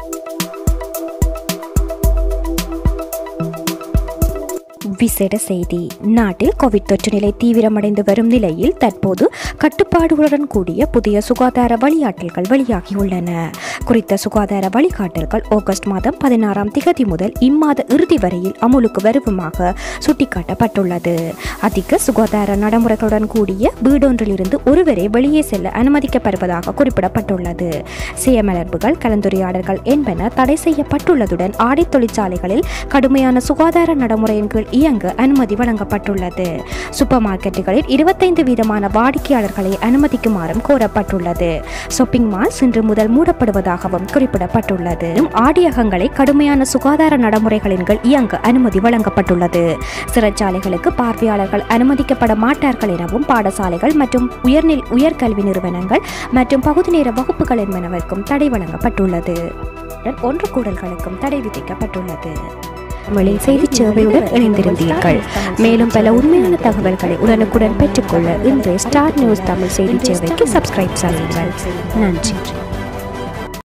விசேட செய்தி நாட்டில் கோவிட் தொற்று நிலை தீவிரமடைந்து வரும் நிலையில் தற்போது கட்டுப்பாடுகளுடன் கூடிய புதிய சுகாதார வழிகாட்டல்கள் வெளியாகியுள்ளன குறித்த சுகாதார வழிகாட்டல்கள் ஆகஸ்ட் மாதம் பதினாறாம் திகதி முதல் இம்மாத இறுதி வரையில் அமுலுக்கு வருவமாக சுட்டிக்காட்டப்பட்டுள்ளது அதிக சுகாதார நடைமுறைகளுடன் கூடிய வீடொன்றிலிருந்து ஒருவரே வெளியே செல்ல அனுமதிக்கப்படுவதாக குறிப்பிடப்பட்டுள்ளது சுயமலர்புகள் கலந்துரையாடல்கள் என்பன தடை செய்யப்பட்டுள்ளதுடன் ஆடை தொழிற்சாலைகளில் கடுமையான சுகாதார நடைமுறையின் கீழ் இயங்க அனுமதி வழங்கப்பட்டுள்ளது சூப்பர் மார்க்கெட்டுகளில் இருபத்தைந்து வீதமான வாடிக்கையாளர்களை அனுமதிக்குமாறும் கோரப்பட்டுள்ளது ஷாப்பிங் மால்ஸ் இன்று முதல் மூடப்படுவதாகவும் குறிப்பிடப்பட்டுள்ளது ஆடியகங்களை கடுமையான சுகாதார நடைமுறைகளின் கீழ் இயங்க அனுமதி வழங்கப்பட்டுள்ளது சிறைச்சாலைகளுக்கு பார்வையாளர்கள் அனுமதிக்கப்பட மாட்டார்கள் எனவும் பாடசாலைகள் மற்றும் உயர்நில் உயர்கல்வி நிறுவனங்கள் மற்றும் பகுதி நேர வகுப்புகள் என்பனவிற்கும் தடை வழங்கப்பட்டுள்ளது ஒன்று கூடல்களுக்கும் தடை விதிக்கப்பட்டுள்ளது தமிழில் செய்திச் சேவையுடன் இணைந்திருந்தீர்கள் மேலும் பல உண்மையான தகவல்களை உடனுக்குடன் பெற்றுக்கொள்ள இன்று ஸ்டார் நியூஸ் தமிழ் செய்திச் சேவைக்கு சப்ஸ்கிரைப் செய்யுங்கள் நன்றி